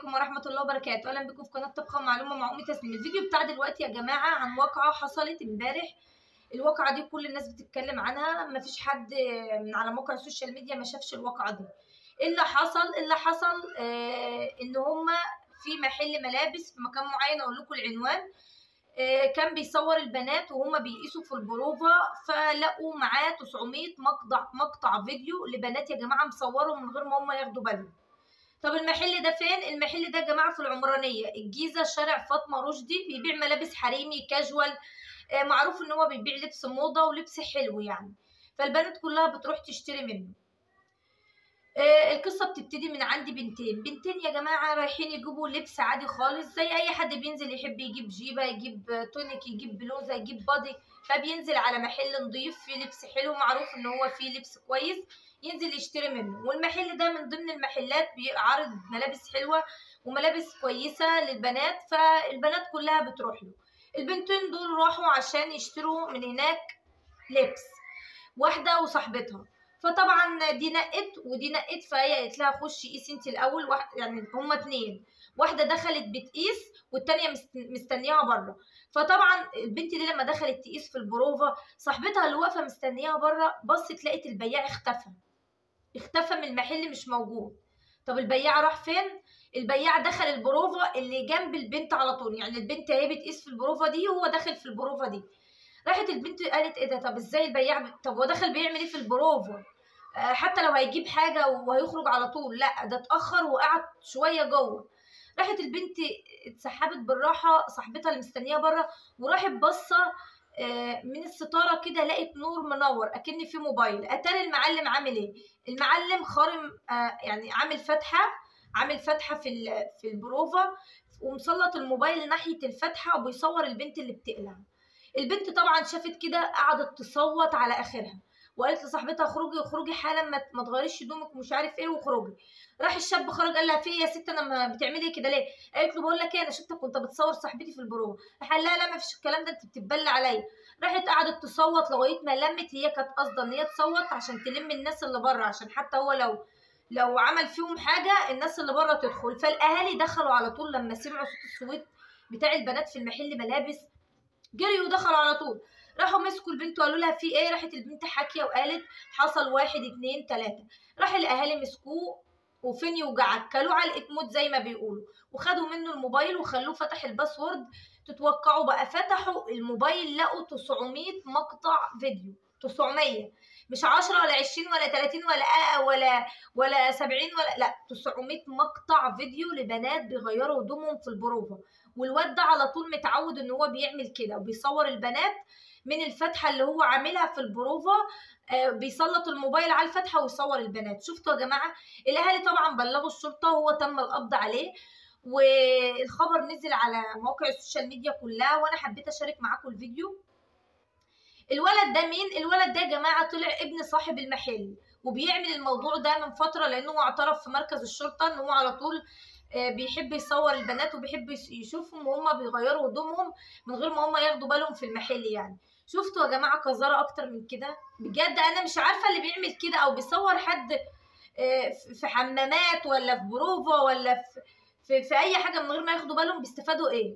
عليكم ورحمة الله وبركاته أهلا بكم في قناة طبخة ومعلومة مع أمي تسنيم الفيديو بتاع دلوقتي يا جماعة عن واقعة حصلت امبارح الواقعة دي كل الناس بتتكلم عنها مفيش حد من على موقع السوشيال ميديا ما شافش الواقعة دي إيه اللي حصل اللي حصل آه إن هما في محل ملابس في مكان معين أقول لكم العنوان آه كان بيصور البنات وهما بيقيسوا في البروفا فلقوا معاه 900 مقطع مقطع فيديو لبنات يا جماعة مصورهم من غير ما هما ياخدوا بالهم طب المحل ده فين المحل ده يا جماعه في العمرانيه الجيزه شارع فاطمه رشدي بيبيع ملابس حريمي كاجوال آه معروف ان هو بيبيع لبس موضه ولبس حلو يعني فالبنات كلها بتروح تشتري منه آه القصه بتبتدي من عندي بنتين بنتين يا جماعه رايحين يجيبوا لبس عادي خالص زي اي حد بينزل يحب يجيب جيبه يجيب تونيك يجيب بلوزه يجيب بادي فبينزل على محل نضيف فيه لبس حلو معروف ان هو فيه لبس كويس ينزل يشتري منه والمحل ده من ضمن المحلات بيعرض ملابس حلوه وملابس كويسه للبنات فالبنات كلها بتروح له البنتين دول راحوا عشان يشتروا من هناك لبس واحده وصاحبتها فطبعا دي نقت ودي نقت فهي قالت لها خشي قيسي انت الاول واحد يعني هما اتنين واحده دخلت بتقيس والتانيه مستنياها بره فطبعا البنت دي لما دخلت تقيس في البروفا صاحبتها اللي واقفه مستنياها بره بصت لقت البياع اختفى اختفى من المحل مش موجود طب البياع راح فين البياع دخل البروفا اللي جنب البنت على طول يعني البنت اهي بتقيس في البروفا دي وهو داخل في البروفا دي راحت البنت قالت ايه ده طب ازاي البياع ب... طب هو دخل بيعمل ايه في البروفا آه حتى لو هيجيب حاجه وهيخرج على طول لا ده اتاخر وقعد شويه جوه راحت البنت اتسحبت بالراحه صاحبتها اللي مستنياها بره وراحت باصه من الستاره كده لقت نور منور اكن في موبايل اتاري المعلم عامل ايه المعلم خارم يعني عامل فتحه عامل فتحه في في البروفا ومسلط الموبايل ناحيه الفتحه وبيصور البنت اللي بتقلع البنت طبعا شافت كده قعدت تصوت على اخرها وقالت لصاحبتها اخرجي اخرجي حالا ما تغيريش هدومك ومش عارف ايه واخرجي راح الشاب خرج قال لها في يا ست انا بتعملي كده ليه قالت له بقول لك ايه انا شفتك كنت بتصور صاحبتي في البروفه راح قال لها لا ما فيش الكلام ده انت بتتبلى عليا راحت قعدت تصوت لغايه ما لمت هي كانت قاصده ان هي تصوت عشان تلم الناس اللي بره عشان حتى هو لو لو عمل فيهم حاجه الناس اللي بره تدخل فالاهالي دخلوا على طول لما سمعوا صوت الصويت بتاع البنات في المحل ملابس جريوا ودخلوا على طول راحوا مسكوا البنت وقالوا لها في ايه راحت البنت حاكيه وقالت حصل واحد اتنين تلاته راح الاهالي مسكوه وفين يوجعك كلوه علقه موت زي ما بيقولوا وخدوا منه الموبايل وخلوه فتح الباسورد تتوقعوا بقى فتحوا الموبايل لقوا 900 مقطع فيديو 900 مش 10 ولا 20 ولا 30 ولا آه ولا ولا 70 ولا لا 900 مقطع فيديو لبنات بيغيروا هدومهم في البروفا والواد ده على طول متعود ان هو بيعمل كده وبيصور البنات من الفتحه اللي هو عاملها في البروفا آه بيسلط الموبايل على الفتحه ويصور البنات شفتوا يا جماعه الاهالي طبعا بلغوا الشرطه وهو تم القبض عليه والخبر نزل على مواقع السوشيال ميديا كلها وانا حبيت اشارك معاكم الفيديو الولد ده مين الولد ده يا جماعه طلع ابن صاحب المحل وبيعمل الموضوع ده من فتره لانه اعترف في مركز الشرطه ان هو على طول بيحب يصور البنات وبيحب يشوفهم وهم بيغيروا هدومهم من غير ما هم ياخدوا بالهم في المحل يعني شفتوا يا جماعه قذاره اكتر من كده بجد انا مش عارفه اللي بيعمل كده او بيصور حد في حمامات ولا في بروفا ولا في في, في اي حاجه من غير ما ياخدوا بالهم بيستفادوا ايه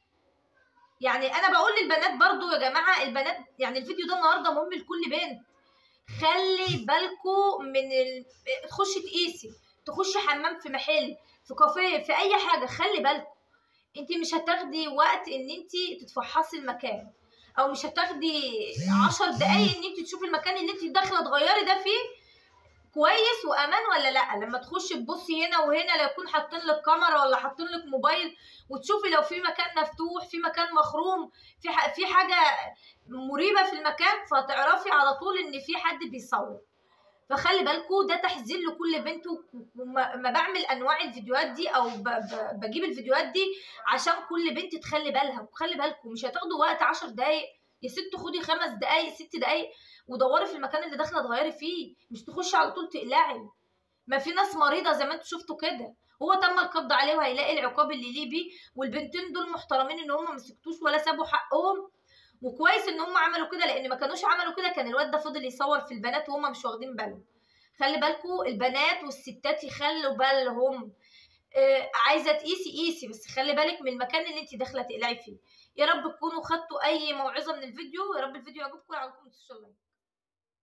يعني انا بقول للبنات برضو يا جماعه البنات يعني الفيديو ده النهارده مهم لكل بنت خلي بالكوا من ال... تخشي تقيسي تخشي حمام في محل في كافيه في اي حاجه خلي بالكوا انت مش هتاخدي وقت ان انت تتفحصي المكان او مش هتاخدي عشر دقايق ان انت تشوفي المكان اللي انت داخله تغيري ده فيه كويس وامان ولا لا لما تخشي تبصي هنا وهنا لا يكون حاطين لك كاميرا ولا حاطين لك موبايل وتشوفي لو في مكان مفتوح في مكان مخروم في في حاجه مريبه في المكان فتعرفي على طول ان في حد بيصور فخلي بالكوا ده تحذير لكل بنت وما بعمل انواع الفيديوهات دي او بجيب الفيديوهات دي عشان كل بنت تخلي بالها وخلي بالكم مش هتاخدوا وقت عشر دقايق يا ست خدي خمس دقايق ست دقايق ودوري في المكان اللي داخله تغيري فيه مش تخشي على طول تقلعي ما في ناس مريضه زي ما انتوا شفتوا كده هو تم القبض عليه وهيلاقي العقاب اللي ليه بيه والبنتين دول محترمين ان هم ما مسكتوش ولا سابوا حقهم وكويس ان هم عملوا كده لان ما كانوش عملوا كده كان الواد ده فضل يصور في البنات وهم مش واخدين بالهم خلي بالكوا البنات والستات يخلوا بالهم آه، عايزه تقيسي قيسي بس خلي بالك من المكان اللي انت داخله تقلعي فيه يا رب تكونوا خدتوا اي موعظه من الفيديو يا رب الفيديو يعجبكم ويعجبكم السوشيال لايف